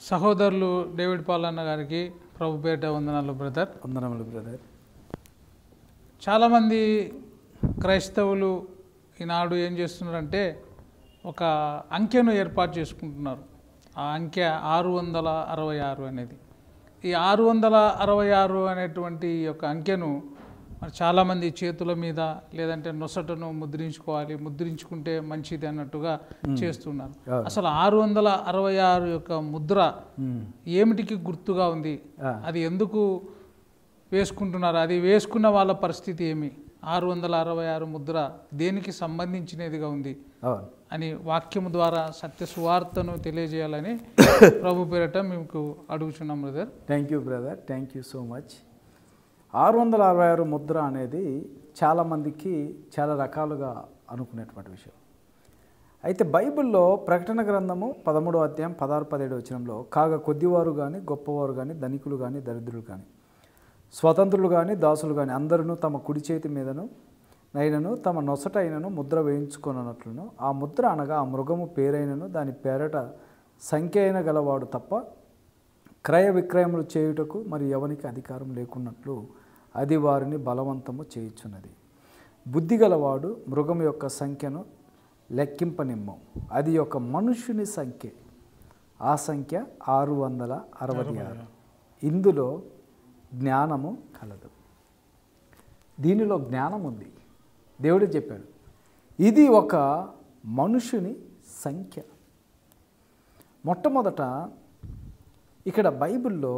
సహోదరులు డేవిడ్ పాలన్న గారికి ప్రభుపేట వందనాలు బ్రదర్ వందనములు బ్రదర్ చాలామంది క్రైస్తవులు ఈనాడు ఏం చేస్తున్నారంటే ఒక అంకెను ఏర్పాటు చేసుకుంటున్నారు ఆ అంకె ఆరు వందల అరవై ఆరు అనేది ఈ ఆరు వందల అరవై ఆరు అనేటువంటి ఈ యొక్క అంకెను మరి చాలామంది చేతుల మీద లేదంటే నొసటను ముద్రించుకోవాలి ముద్రించుకుంటే మంచిది అన్నట్టుగా చేస్తున్నారు అవును. అసలు ఆరు వందల అరవై ఆరు యొక్క ముద్ర మ్మ్. ఏమిటికి గుర్తుగా ఉంది ఆ. అది ఎందుకు వేసుకుంటున్నారు అది వేసుకున్న వాళ్ళ పరిస్థితి ఏమి ఆరు వందల అరవై ఆరు ముద్ర దేనికి సంబంధించినదిగా ఉంది అవును అని వాక్యము ద్వారా సత్య సువార్తను తెలియజేయాలని ప్రభు పేరట మీకు అడుగుచున్నాం brother thank you brother thank you so much ఆరు వందల అరవై ఆరు ముద్ర అనేది చాలామందికి చాలా రకాలుగా అనుకునేటువంటి విషయం అయితే బైబిల్లో ప్రకటన గ్రంథము పదమూడో అధ్యాయం పదహారు పదిహేడు వచనంలో కాగా కొద్దివారు కానీ గొప్పవారు కానీ ధనికులు కానీ దరిద్రులు కానీ స్వతంత్రులు కానీ దాసులు కానీ అందరూ తమ కుడి చేతి మీదను నైనను తమ నొసట అయినను ముద్ర వేయించుకొనట్లును ఆ ముద్ర అనగా ఆ మృగము పేరైనను దాని పేరట సంఖ్య అయిన గలవాడు తప్ప క్రయ విక్రయములు చేయుటకు మరి ఎవనికి అధికారం లేకున్నట్లు అది వారిని బలవంతము చేయుచున్నది బుద్ధి గలవాడు మృగం యొక్క సంఖ్యను లెక్కింపనిమ్ము అది ఒక మనుషుని సంఖ్య ఆ సంఖ్య ఆరు వందల అరవై ఆరు ఇందులో జ్ఞానము కలదు దీనిలో జ్ఞానం ఉంది దేవుడు చెప్పాడు ఇది ఒక మనుషుని సంఖ్య మొట్టమొదట ఇక్కడ బైబిల్లో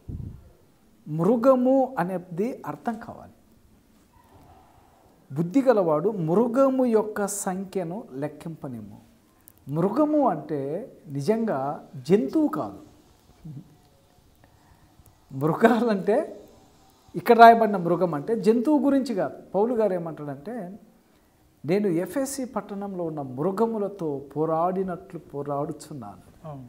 మృగము అనేది అర్థం కావాలి బుద్ధి గలవాడు మృగము యొక్క సంఖ్యను లెక్కింపనిమ్ము మృగము అంటే నిజంగా జంతువు కాదు మృగాలంటే ఇక్కడ రాయబడిన మృగం అంటే జంతువు గురించి కాదు పౌలు గారు ఏమంటాడంటే నేను ఎఫ్ఎస్సి పట్టణంలో ఉన్న మృగములతో పోరాడినట్లు పోరాడుచున్నాను అవును.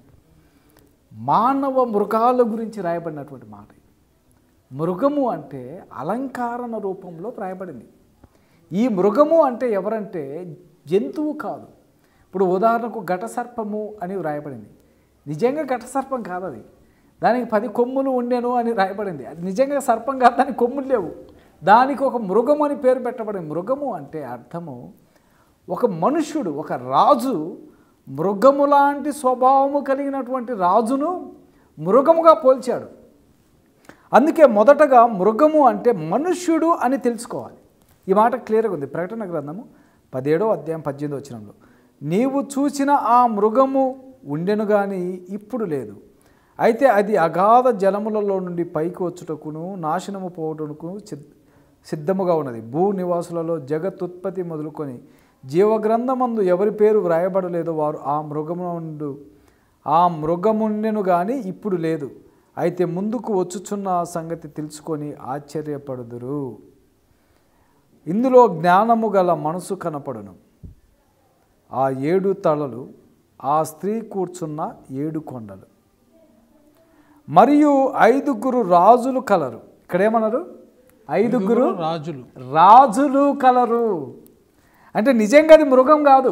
మానవ మృగాల గురించి రాయబడినటువంటి మాట ఇది. మృగము అంటే అలంకారణ రూపంలో రాయబడింది ఈ మృగము అంటే ఎవరంటే జంతువు కాదు ఇప్పుడు ఉదాహరణకు ఘటసర్పము అని రాయబడింది నిజంగా ఘటసర్పం కాదు అది దానికి పది కొమ్ములు ఉండెను అని రాయబడింది అది నిజంగా సర్పం కాదు దానికి కొమ్ములు లేవు దానికి ఒక మృగము అని పేరు పెట్టబడింది మృగము అంటే అర్థము ఒక మనుష్యుడు ఒక రాజు మృగము లాంటి స్వభావము కలిగినటువంటి రాజును మృగముగా పోల్చాడు అందుకే మొదటగా మృగము అంటే మనుష్యుడు అని తెలుసుకోవాలి ఈ మాట క్లియర్గా ఉంది ప్రకటన గ్రంథము పదిహేడో అధ్యాయం పద్దెనిమిది వచ్చినంలో నీవు చూసిన ఆ మృగము ఉండెను కానీ ఇప్పుడు లేదు అయితే అది అగాధ జలములలో నుండి పైకి వచ్చుటకును నాశనము పోవటకు సిద్- సిద్ధముగా ఉన్నది భూ నివాసులలో జగత్తుత్పత్తి మొదలుకొని జీవగ్రంథమందు ఎవరి పేరు వ్రాయబడలేదో వారు ఆ మృగముండు ఆ మృగముండెను కానీ ఇప్పుడు లేదు అయితే ముందుకు వచ్చుచున్న ఆ సంగతి తెలుసుకొని ఆశ్చర్యపడుదురు ఇందులో జ్ఞానము గల మనసు కనపడును ఆ ఏడు తలలు ఆ స్త్రీ కూర్చున్న ఏడు కొండలు మరియు ఐదుగురు రాజులు కలరు ఇక్కడేమన్నారు ఐదుగురు రాజులు రాజులు కలరు అంటే నిజంగా అది మృగం కాదు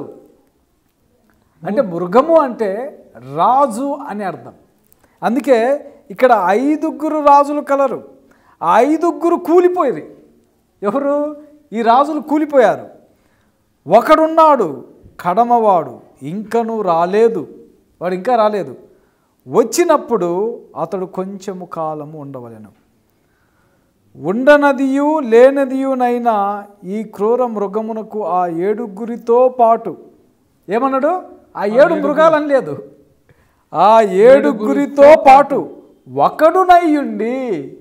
అంటే మృగము అంటే రాజు అని అర్థం అందుకే ఇక్కడ ఐదుగురు రాజులు కలరు ఆ ఐదుగురు కూలిపోయి ఎవరు ఈ రాజులు కూలిపోయారు ఒకడున్నాడు కడమవాడు ఇంకను రాలేదు వాడు ఇంకా రాలేదు వచ్చినప్పుడు అతడు కొంచెము కాలము ఉండవలెను ఉండనదియు లేనదియునైనా ఈ క్రూర మృగమునకు ఆ ఏడుగురితో పాటు ఏమన్నాడు ఆ ఏడు మృగాలని లేదు ఆ ఏడుగురితో పాటు ఒకడునయ్యుండి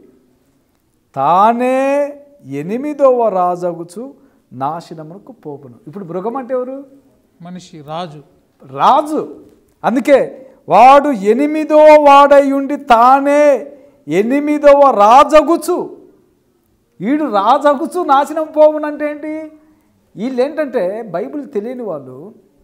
తానే ఎనిమిదవ రాజగుచు నాశనమునకు పోపును ఇప్పుడు మృగం అంటే ఎవరు మనిషి రాజు రాజు అందుకే వాడు ఎనిమిదో వాడై ఉండి తానే ఎనిమిదవ రాజగుచు వీడు రాజగుచు నాశనం పోవునంటే ఏంటి వీళ్ళు ఏంటంటే బైబిల్ తెలియని వాళ్ళు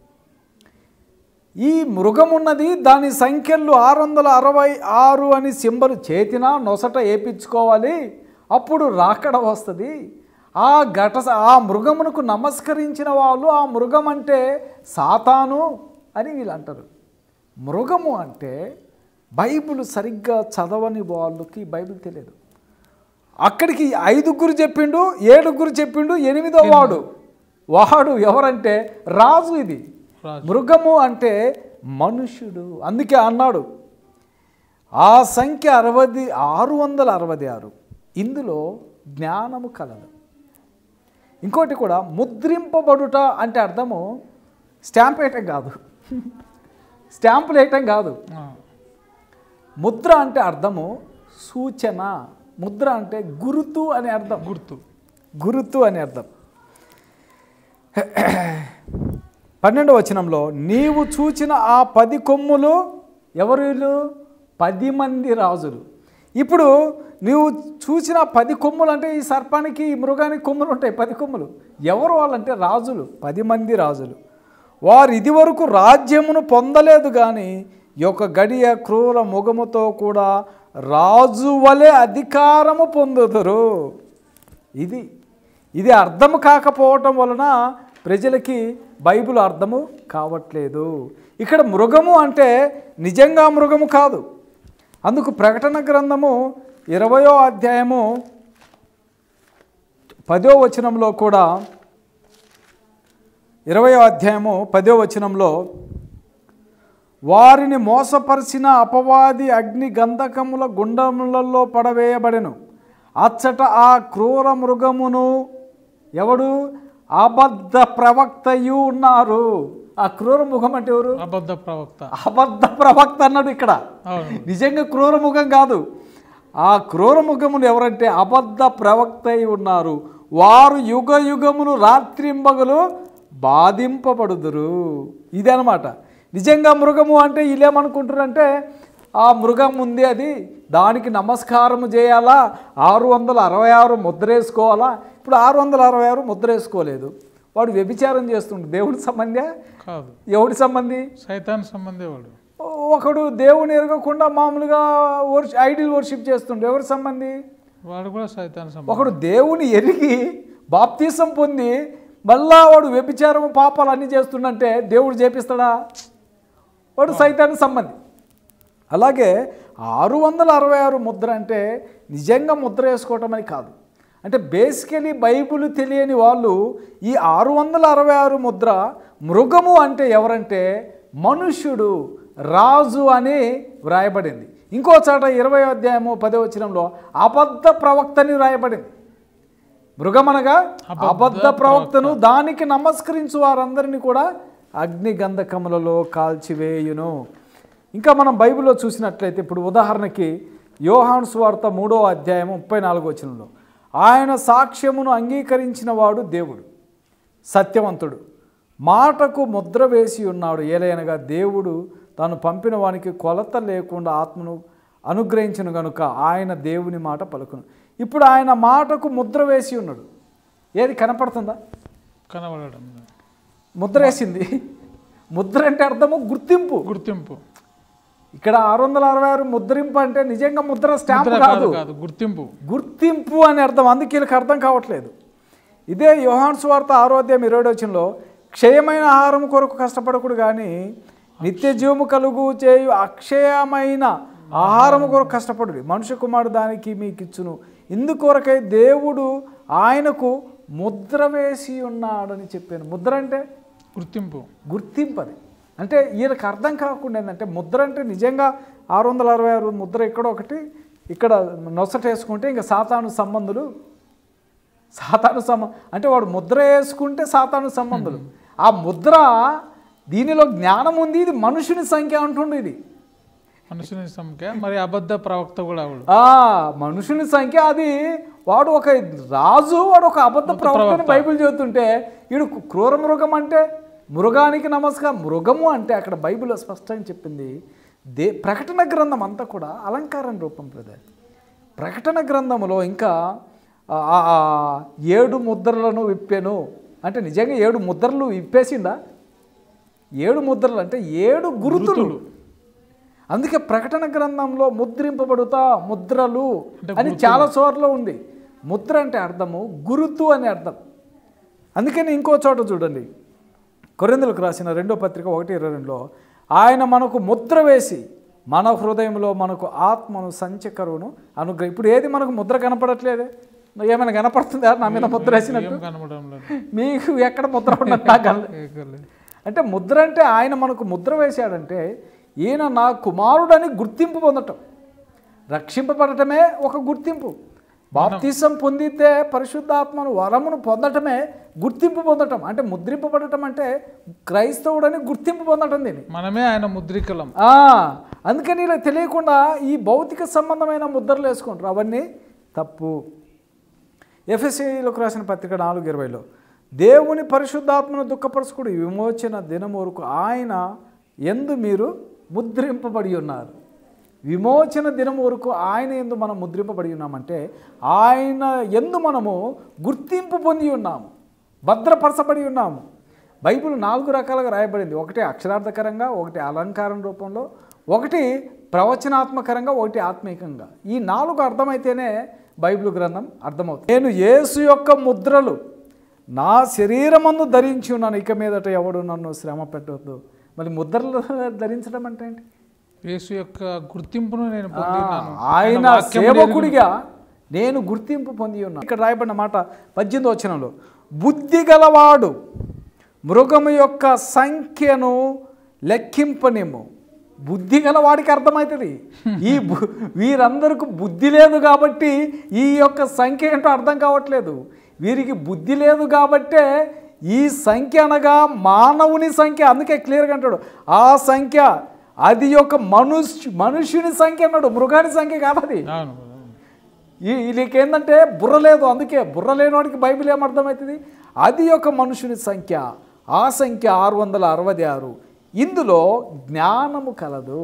ఈ మృగం ఉన్నది దాని సంఖ్యలు ఆరు వందల అరవై ఆరు అని సింబలు చేతిన నొసట వేపించుకోవాలి అప్పుడు రాకడ వస్తుంది ఆ ఘట ఆ మృగమునకు నమస్కరించిన వాళ్ళు ఆ మృగం అంటే సాతాను అని వీళ్ళు అంటారు మృగము అంటే బైబిల్ సరిగ్గా చదవని వాళ్ళకి బైబిల్ తెలియదు అక్కడికి ఐదుగురు చెప్పిండు ఏడుగురు చెప్పిండు ఎనిమిదో వాడు వాడు ఎవరంటే రాజు ఇది రాజు. మృగము అంటే మనుష్యుడు అందుకే అన్నాడు ఆ సంఖ్య అరవై ఆరు వందల అరవై ఆరు ఇందులో జ్ఞానము కలదు ఇంకోటి కూడా ముద్రింపబడుట అంటే అర్థము స్టాంప్ వేయటం కాదు స్టాంపులు వేయటం కాదు ఆ, ముద్ర అంటే అర్థము సూచన ముద్ర అంటే గురుతు అని అర్థం గుర్తు గురుతు అని అర్థం పన్నెండవ వచనంలో నీవు చూచిన ఆ పది కొమ్ములు ఎవరు వీళ్ళు పది మంది రాజులు ఇప్పుడు నీవు చూసిన పది కొమ్ములు అంటే ఈ సర్పానికి ఈ మృగానికి కొమ్ములు ఉంటాయి పది కొమ్ములు ఎవరు వాళ్ళంటే రాజులు పది మంది రాజులు వారు ఇదివరకు రాజ్యమును పొందలేదు కానీ ఈ యొక్క గడియ క్రూర ముఖముతో కూడా రాజు వలె అధికారము పొందుదురు ఇది ఇది అర్థం కాకపోవటం వలన ప్రజలకి బైబిల్ అర్థము కావట్లేదు ఇక్కడ మృగము అంటే నిజంగా మృగము కాదు అందుకు ప్రకటన గ్రంథము ఇరవయో అధ్యాయము పదో వచనంలో కూడా ఇరవయో అధ్యాయము పదో వచనంలో వారిని మోసపరిచిన అపవాది అగ్ని గంధకముల గుండములలో పడవేయబడెను అచ్చట ఆ క్రూర మృగమును ఎవడు అబద్ధ ప్రవక్తయు ఉన్నారు ఆ క్రూర మృగం అంటే ఎవరు అబద్ధ ప్రవక్త అబద్ధ ప్రవక్త అన్నాడు ఇక్కడ అవును నిజంగా క్రూర ముఖం కాదు ఆ క్రూర ముఖమును ఎవరంటే అబద్ధ ప్రవక్త అయి ఉన్నారు వారు యుగ యుగములు రాత్రింబగలు బాధింపబడుదురు ఇదనమాట నిజంగా మృగము అంటే వీళ్ళేమనుకుంటారంటే ఆ మృగం ఉంది అది దానికి నమస్కారం చేయాలా ఆరు వందల అరవై ఆరు ముద్ర వేసుకోవాలా ఇప్పుడు ఆరు వందల అరవై ఆరు ముద్ర వేసుకోలేదు వాడు వ్యభిచారం చేస్తుండు దేవుడి సంబంధే కాదు ఎవడి సంబంధి సైతాన్ సంబంధే వాడు ఒకడు దేవుని ఎరగకుండా మామూలుగా వర్ష ఐడిల్ వర్షిప్ చేస్తుండే ఎవరి సంబంధి వాడు కూడా సైతాన్ సంబంధం ఒకడు దేవుని ఎరిగి బాప్తీసం పొంది మళ్ళా వాడు వ్యభిచారం పాపాలు అన్నీ చేస్తుండంటే దేవుడు చేపిస్తాడా వాడు సైతానికి సంబంధి అలాగే ఆరు వందల అరవై ఆరు ముద్ర అంటే నిజంగా ముద్ర వేసుకోవటం అని కాదు అంటే బేసికలీ బైబిల్ తెలియని వాళ్ళు ఈ ఆరు వందల అరవై ఆరు ముద్ర మృగము అంటే ఎవరంటే మనుష్యుడు రాజు అని వ్రాయబడింది ఇంకో చోట ఇరవై అధ్యాయము పదో వచనంలో అబద్ధ ప్రవక్తని వ్రాయబడింది మృగమనగా అబద్ధ అబద్ధ ప్రవక్తను దానికి నమస్కరించు వారందరినీ కూడా అగ్ని గంధకములలో కాల్చివేయును ఇంకా మనం బైబిల్లో చూసినట్లయితే ఇప్పుడు ఉదాహరణకి యోహాను సువార్త మూడో అధ్యాయం ముప్పై నాలుగో వచనంలో ఆయన సాక్ష్యమును అంగీకరించిన వాడు దేవుడు సత్యవంతుడు మాటకు ముద్ర వేసి ఉన్నాడు ఏలైనగా దేవుడు తాను పంపిన వానికి కొలత లేకుండా ఆత్మను అనుగ్రహించిన గనుక ఆయన దేవుని మాట పలుకును ఇప్పుడు ఆయన మాటకు ముద్ర వేసి ఉన్నాడు ఏది కనపడుతుందా కనబడడం ముద్ర వేసింది ముద్ర అంటే అర్థము గుర్తింపు గుర్తింపు ఇక్కడ ఆరు వందల అరవై ఆరు ముద్రింపు అంటే నిజంగా ముద్ర స్టాంప్ ముద్ర కాదు కాదు కాదు గుర్తింపు గుర్తింపు అని అర్థం అందుకే వీళ్ళకి అర్థం కావట్లేదు ఇదే యోహాన్ స్వార్థ ఆరోగ్యం ఇరవై వచనంలో క్షయమైన ఆహారం కొరకు కష్టపడకుడు కానీ నిత్య జీవము కలుగు చేయు అక్షయమైన ఆహారము కొరకు కష్టపడు మనుష్య కుమారుడు దానికి మీకు ఇచ్చును ఇందుకొరకై దేవుడు ఆయనకు ముద్ర వేసి ఉన్నాడని చెప్పాను ముద్ర అంటే గుర్తింపు గుర్తింపు అది అంటే వీళ్ళకి అర్థం కాకుండా ఏంటంటే ముద్ర అంటే నిజంగా ఆరు వందల అరవై ఆరు ముద్ర ఇక్కడ ఒకటి ఇక్కడ నొసట వేసుకుంటే ఇంకా సాతాను సంబంధులు సాతాను సంబ అంటే వాడు ముద్ర వేసుకుంటే సాతాను సంబంధులు ఆ ముద్ర దీనిలో జ్ఞానం ఉంది ఇది మనుషుని సంఖ్య అంటుండే ఇది మనుషుని సంఖ్య మరి అబద్ధ ప్రవక్త కూడా వాడు ఆ మనుషుని సంఖ్య అది వాడు ఒక రాజు వాడు ఒక అబద్ధ ప్రవక్తని బైబిల్ చెబుతుంటే వీడు క్రూర మృగం అంటే మృగానికి నమస్కారం మృగము అంటే అక్కడ బైబిల్లో స్పష్టంగా చెప్పింది దే ప్రకటన గ్రంథం అంతా కూడా అలంకారం రూపం బ్రదర్ ప్రకటన గ్రంథములో ఇంకా ఆ- ఆ- ఆ ఏడు ముద్రలను విప్పాను అంటే నిజంగా ఏడు ముద్రలు విప్పేసిండా ఏడు ముద్రలు అంటే ఏడు గురుతులు అందుకే ప్రకటన గ్రంథంలో ముద్రింపబడుతా ముద్రలు అని చాలా చోట్ల ఉంది ముద్ర అంటే అర్థము గురుతు అని అర్థం అందుకని ఇంకో చోట చూడండి కొరిందులకు రాసిన రెండో పత్రిక ఒకటి ఇరవై రెండులో ఆయన మనకు ముద్ర వేసి మన హృదయంలో మనకు ఆత్మను సంచకరువును అనుగ్రహం ఇప్పుడు ఏది మనకు ముద్ర కనపడట్లేదే ఏమైనా కనపడుతుందా నా మీద ముద్ర వేసినట్టు ఏం కనబడడం లేదు మీకు ఎక్కడ ముద్ర ఉన్నట్టు నాకు కనలే. ఏకలేదు. అంటే ముద్ర అంటే ఆయన మనకు ముద్ర వేశాడంటే ఈయన నా కుమారుడని గుర్తింపు పొందటం రక్షింపబడటమే ఒక గుర్తింపు బాప్తిసం పొందితే పరిశుద్ధాత్మను వరమును పొందటమే గుర్తింపు పొందటం అంటే ముద్రింపబడటం అంటే క్రైస్తవుడని గుర్తింపు పొందటం దీన్ని మనమే ఆయన ముద్రికలం ఆ, అందుకని ఇలా తెలియకుండా ఈ భౌతిక సంబంధమైన ముద్రలు వేసుకుంటారు అవన్నీ తప్పు ఎఫ్ఎస్సీలకు రాసిన పత్రిక నాలుగు ఇరవైలో దేవుని పరిశుద్ధాత్మను దుఃఖపరచుకుడు విమోచన దినం వరకు ఆయన ఎందు మీరు ముద్రింపబడి ఉన్నారు విమోచన దినం వరకు ఆయన ఎందు మనం ముద్రింపబడి ఉన్నామంటే ఆయన ఎందు మనము గుర్తింపు పొంది ఉన్నాము భద్రపరచబడి ఉన్నాము బైబిల్ నాలుగు రకాలుగా రాయబడింది ఒకటి అక్షరార్థకరంగా ఒకటి అలంకారం రూపంలో ఒకటి ప్రవచనాత్మకరంగా ఒకటి ఆత్మీకంగా ఈ నాలుగు అర్థమైతేనే బైబిల్ గ్రంథం అర్థమవుతుంది నేను యేసు యొక్క ముద్రలు నా శరీరమందు ధరించి ఉన్నాను ఇక మీదట ఎవడు నన్ను శ్రమ పెట్టవద్దు మరి ముద్రలు ధరించడం అంటే ఏంటి యేసు యొక్క గుర్తింపును నేను పొందినాను ఆయన వాక్యము సేవకుడిగా నేను గుర్తింపు పొంది ఉన్నాను ఇక్కడ రాయబడిన మాట పద్దెనిమిది వచనంలో బుద్ధి గలవాడు మృగము యొక్క సంఖ్యను లెక్కింపనేమో బుద్ధి గలవాడికి అర్థమవుతుంది ఈ బు- వీరందరికి బుద్ధి లేదు కాబట్టి ఈ యొక్క సంఖ్య ఏంటో అర్థం కావట్లేదు వీరికి బుద్ధి లేదు కాబట్టే ఈ సంఖ్య అనగా మానవుని సంఖ్య అందుకే క్లియర్గా అంటాడు ఆ సంఖ్య అది యొక్క మనుష్యు మనుష్యుని సంఖ్య అన్నాడు మృగాని సంఖ్య కాదు అది అవును అవును. ఈ వీళ్ళకేందంటే బుర్ర లేదు అందుకే బుర్ర లేనివాడికి బైబిల్ ఏమర్థమవుతుంది అది ఒక మనుషుని సంఖ్య ఆ సంఖ్య ఆరు వందల అరవై ఆరు ఇందులో జ్ఞానము కలదు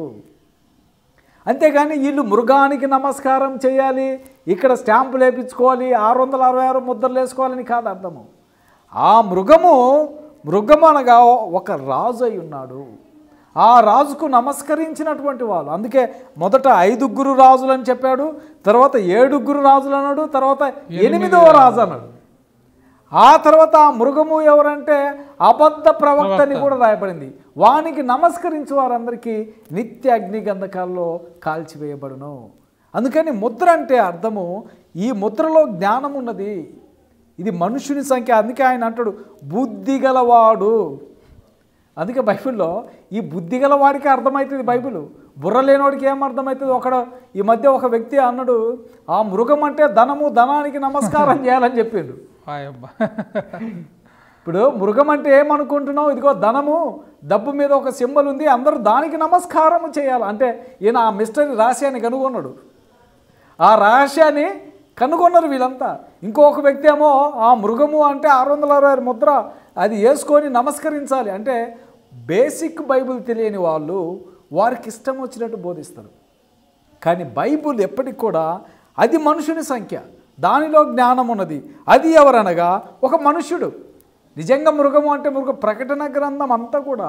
అంతేగాని వీళ్ళు మృగానికి నమస్కారం చేయాలి ఇక్కడ స్టాంపులు వేయించుకోవాలి ఆరు వందల అరవై ఆరు ముద్రలు వేసుకోవాలని కాదు అర్థము ఆ మృగము మృగము అనగా ఒక రాజు అయి ఉన్నాడు ఆ రాజుకు నమస్కరించినటువంటి వాళ్ళు అందుకే మొదట ఐదుగురు రాజులు అని చెప్పాడు తర్వాత ఏడుగురు రాజులు అన్నాడు తర్వాత ఎనిమిదవ రాజు అన్నాడు ఆ తర్వాత ఆ మృగము ఎవరంటే అబద్ధ ప్రవక్త అని కూడా రాయబడింది వానికి నమస్కరించి వారందరికీ నిత్య అగ్ని గంధకాల్లో కాల్చివేయబడును అందుకని ముద్ర అంటే అర్థము ఈ ముద్రలో జ్ఞానం ఉన్నది ఇది మనుషుని సంఖ్య అందుకే ఆయన అంటాడు బుద్ధి గలవాడు అందుకే బైబిల్లో ఈ బుద్ధి గల వాడికి అర్థమవుతుంది బైబిల్ బుర్ర లేనివాడికి ఏం అర్థమవుతుంది ఒకడు ఈ మధ్య ఒక వ్యక్తి అన్నాడు ఆ మృగం అంటే ధనము ధనానికి నమస్కారం చేయాలని చెప్పిండు హాయబ్బా ఇప్పుడు మృగం అంటే ఏమనుకుంటున్నావు ఇదిగో ధనము డబ్బు మీద ఒక సింబల్ ఉంది అందరూ దానికి నమస్కారం చేయాలి అంటే ఈయన ఆ మిస్టరీ రహస్యాన్ని కనుగొన్నాడు ఆ రహస్యాన్ని కనుగొన్నారు వీళ్ళంతా ఇంకొక వ్యక్తి ఏమో ఆ మృగము అంటే ఆరు వందల అరవై ఆరు ముద్ర అది వేసుకొని నమస్కరించాలి అంటే బేసిక్ బైబిల్ తెలియని వాళ్ళు వారికి ఇష్టం వచ్చినట్టు బోధిస్తారు కానీ బైబుల్ ఎప్పటికి కూడా అది మనుషుని సంఖ్య దానిలో జ్ఞానం ఉన్నది అది ఎవరనగా ఒక మనుష్యుడు నిజంగా మృగము అంటే మృగ ప్రకటన గ్రంథం అంతా కూడా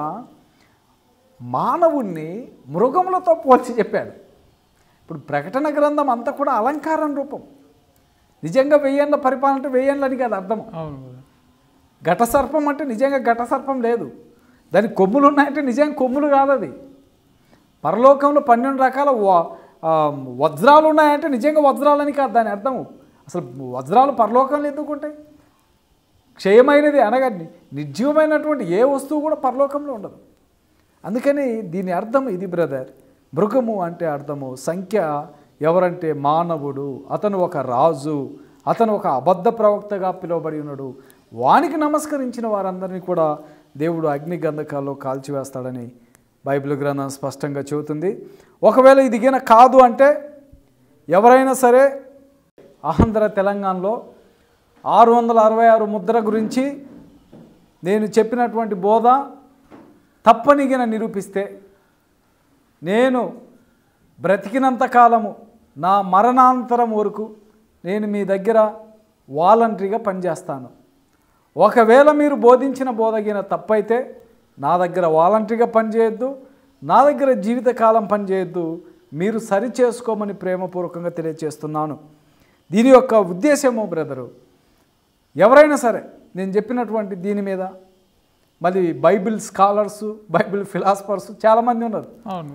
మానవుణ్ణి మృగములతో పోల్చి చెప్పాడు ఇప్పుడు ప్రకటన గ్రంథం అంతా కూడా అలంకారం రూపం నిజంగా వెయ్యేళ్ళ పరిపాలన అంటే వెయ్యేళ్ళని కాదు అర్థం అవును కదా. ఘట సర్పం అంటే నిజంగా ఘట సర్పం లేదు దానికి కొమ్ములు ఉన్నాయంటే నిజంగా కొమ్ములు కాదు అది పరలోకంలో పన్నెండు రకాల వ- ఆ, వజ్రాలు ఉన్నాయంటే నిజంగా వజ్రాలని కాదు దాని అర్థము అసలు వజ్రాలు పరలోకంలో ఎందుకు ఉంటాయి క్షయమైనది అనగా ని- నిర్జీవమైనటువంటి ఏ వస్తువు కూడా పరలోకంలో ఉండదు అందుకని దీని అర్థం ఇది బ్రదర్ మృగము అంటే అర్థము సంఖ్య ఎవరంటే మానవుడు అతను ఒక రాజు అతను ఒక అబద్ధ ప్రవక్తగా పిలువబడి ఉన్నాడు వానికి నమస్కరించిన వారందరినీ కూడా దేవుడు అగ్ని గంధకాల్లో కాల్చివేస్తాడని బైబిల్ గ్రంథం స్పష్టంగా చెబుతుంది ఒకవేళ ఇది గిన కాదు అంటే ఎవరైనా సరే ఆంధ్ర తెలంగాణలో ఆరు వందల అరవై ఆరు ముద్ర గురించి నేను చెప్పినటువంటి బోధ తప్పనిగిన నిరూపిస్తే నేను బ్రతికినంత కాలము నా మరణాంతరం వరకు నేను మీ దగ్గర వాలంటరీగా పనిచేస్తాను ఒకవేళ మీరు బోధించిన బోధగిన తప్పైతే నా దగ్గర వాలంటరీగా పనిచేయొద్దు నా దగ్గర జీవితకాలం పనిచేయొద్దు మీరు సరి చేసుకోమని ప్రేమపూర్వకంగా తెలియజేస్తున్నాను దీని యొక్క ఉద్దేశము బ్రదరు ఎవరైనా సరే నేను చెప్పినటువంటి దీని మీద మళ్ళీ బైబిల్ స్కాలర్సు బైబిల్ ఫిలాసఫర్స్ చాలామంది ఉన్నారు అవును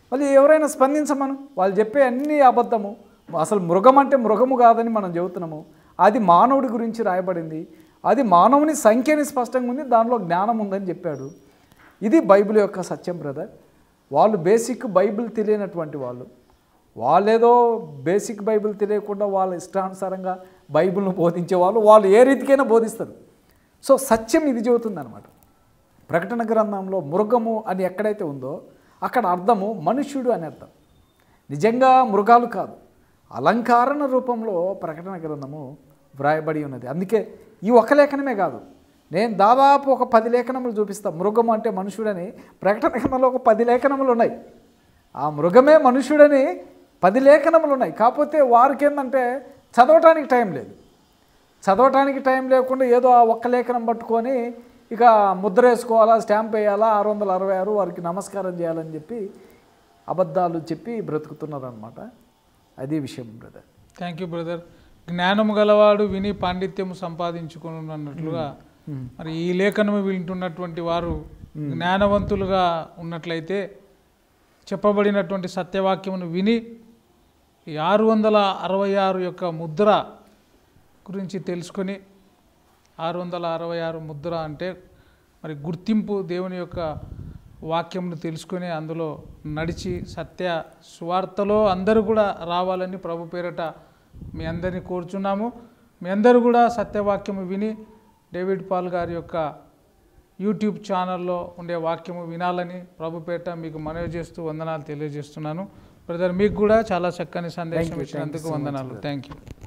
మళ్ళీ ఎవరైనా స్పందించమను వాళ్ళు చెప్పే అన్ని అబద్ధము అసలు మృగం అంటే మృగము కాదని మనం చెబుతున్నాము అది మానవుడి గురించి రాయబడింది అది మానవుని సంఖ్యని స్పష్టంగా ఉంది దానిలో జ్ఞానం ఉందని చెప్పాడు ఇది బైబిల్ యొక్క సత్యం బ్రదర్ వాళ్ళు బేసిక్ బైబిల్ తెలియనటువంటి వాళ్ళు వాళ్ళేదో బేసిక్ బైబిల్ తెలియకుండా వాళ్ళ ఇష్టానుసారంగా బైబిల్ను బోధించే వాళ్ళు వాళ్ళు ఏ రీతికైనా బోధిస్తారు సో సత్యం ఇది చెబుతుంది అనమాట ప్రకటన గ్రంథంలో మృగము అని ఎక్కడైతే ఉందో అక్కడ అర్థము మనుష్యుడు అని అర్థం నిజంగా మృగాలు కాదు అలంకారణ రూపంలో ప్రకటన గ్రంథము వ్రాయబడి ఉన్నది అందుకే ఈ ఒక లేఖనమే కాదు నేను దాదాపు ఒక పది లేఖనములు చూపిస్తాను మృగము అంటే మనుషుడని ప్రకటన గ్రంథంలో ఒక పది లేఖనములు ఉన్నాయి ఆ మృగమే మనుషుడని పది లేఖనములు ఉన్నాయి కాకపోతే వారికి ఏంటంటే చదవటానికి టైం లేదు చదవటానికి టైం లేకుండా ఏదో ఆ ఒక్క లేఖనం పట్టుకొని ఇక ముద్ర వేసుకోవాలా స్టాంప్ వేయాలా ఆరు వందల అరవై ఆరు వారికి నమస్కారం చేయాలని చెప్పి అబద్ధాలు చెప్పి బ్రతుకుతున్నారనమాట అది విషయం బ్రదర్ థ్యాంక్ యూ బ్రదర్ జ్ఞానము గలవాడు విని పాండిత్యము సంపాదించుకుని అన్నట్లుగా మరి ఈ లేఖనము వింటున్నటువంటి వారు జ్ఞానవంతులుగా ఉన్నట్లయితే చెప్పబడినటువంటి సత్యవాక్యమును విని ఈ ఆరు వందల అరవై ఆరు యొక్క ముద్ర గురించి తెలుసుకొని ఆరు వందల అరవై ఆరు ముద్ర అంటే మరి గుర్తింపు దేవుని యొక్క వాక్యంను తెలుసుకొని అందులో నడిచి సత్య సువార్తలో అందరూ కూడా రావాలని ప్రభు పేరట మీ అందరినీ కోరుచున్నాము మీ అందరూ కూడా సత్యవాక్యము విని డేవిడ్ పాల్ గారి యొక్క యూట్యూబ్ ఛానల్లో ఉండే వాక్యము వినాలని ప్రభు పేట మీకు మనవి చేస్తూ వందనాలు తెలియజేస్తున్నాను బ్రదర్ మీకు కూడా చాలా చక్కని సందేశం Thank you. Thank you ఇచ్చినందుకు so much, వందనాలు brother. Thank you